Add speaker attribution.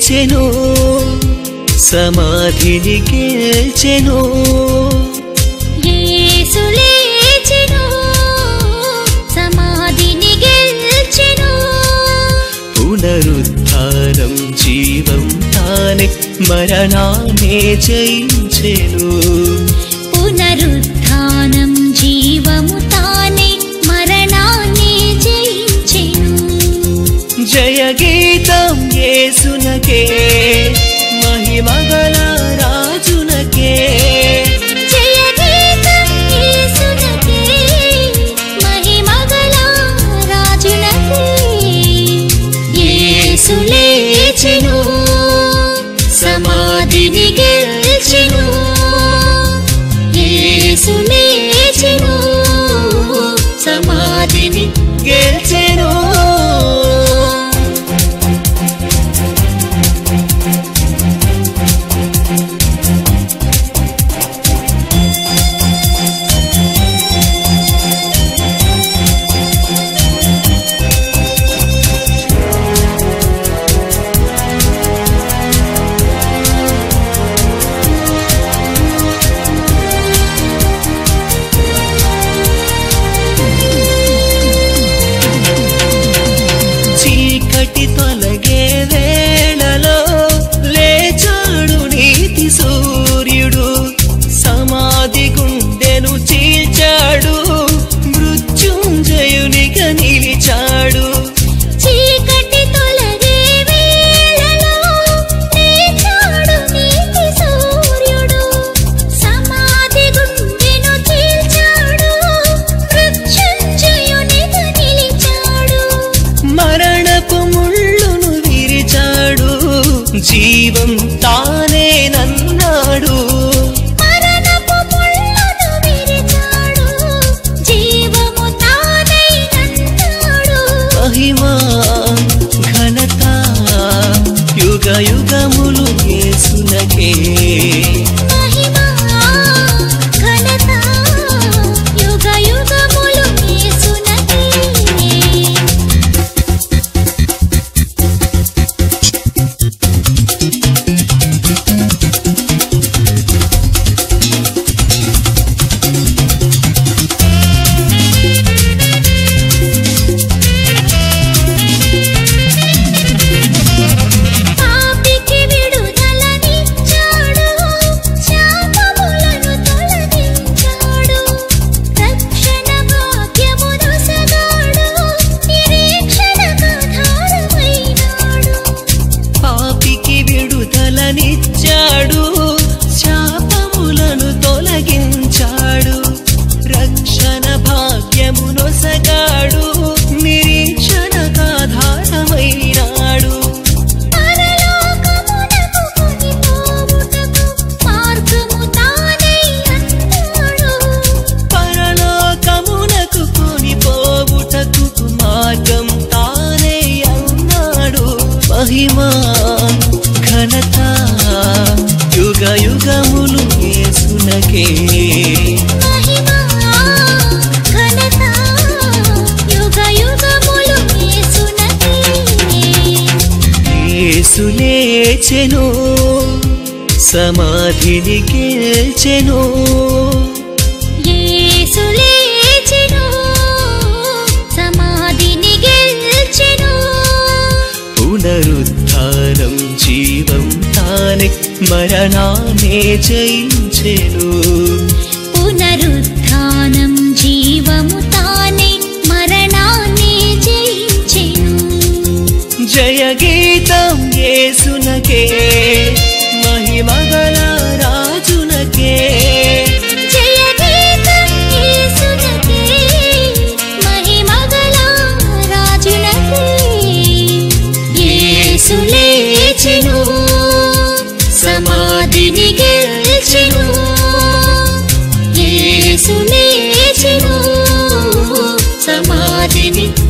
Speaker 1: లేచెను సమాధిని గెల్చెను
Speaker 2: యేసు లేచెను సమాధిని గెల్చెను
Speaker 1: పునరుత్థానం జీవం తానే మరణాన్నే జయించెను
Speaker 2: పునరుత్థానం జీవము తానే మరణాన్ని జయించెను
Speaker 1: జయ గీతం యేసునకే మహిమగల రాజునకే
Speaker 2: జయ గీతం యేసునకే మహిమగల రాజునకే యేసు లేచెను సమాధిని గెల్చెను యేసు లేచెను సమాధిని
Speaker 1: గెలిచెను చీకటి తొలగే వేళలో లేచాడు నీతి సూర్యుడు సమాధి గుండెను చీల్చాడు మృత్యుంజయునిగా నిలిచాడు
Speaker 2: చీకటి తొలగే వేళలో లేచాడు నీతి సూర్యుడు సమాధి గుండెను చీల్చాడు మృత్యుంజయునిగా నిలిచాడు
Speaker 1: మరణపు ముళ్ళును విరిచాడు జీవం తానే నన్నాడు
Speaker 2: మరణపు ముళ్ళను విరిచాడు జీవము తానైనంటాడు
Speaker 1: మహిమా ఘనత యుగ యుగములు యేసునకే
Speaker 2: మహిమా ఘనత యుగ యుగములు యేసునకే పాపికి విడుదలనిచ్చాడు శాపములను తొలగించాడు రక్షణ భాగ్యమును సగాడు నిరీక్షణకు ఆధారమైనాడు
Speaker 1: పాపికి విడుదలనిచ్చాడు శాపములను తొలగించాడు రక్షణ భాగ్యమునొసగాడు నిరీక్షణకాధారమైనాడు
Speaker 2: పరలోకమునకు కొనిపోవుటకు మార్గము తానై అన్నాడు
Speaker 1: పరలోకమునకు కొనిపోవుటకు మార్గం తానే అన్నాడు మహిమా ఘనత యుగ యుగములు యేసునకే
Speaker 2: మహిమా ఘనత యుగ యుగములు యేసునకే
Speaker 1: యేసు లేచెను సమాధిని గెల్చెను
Speaker 2: యేసు లేచెను సమాధిని గెల్చెను
Speaker 1: పునరుత్థానం జీవం తానే మరణాన్నే జయించెను
Speaker 2: పునరుత్థానం జీవము తానే మరణాన్ని జయించెను
Speaker 1: జయ గీతం యేసునకే మహిమగల రాజునకే
Speaker 2: జయ గీతం యేసునకే మహిమగల రాజునకే యేసు లేచెను సమాధిని గెల్చెను యేసు లేచెను సమాధిని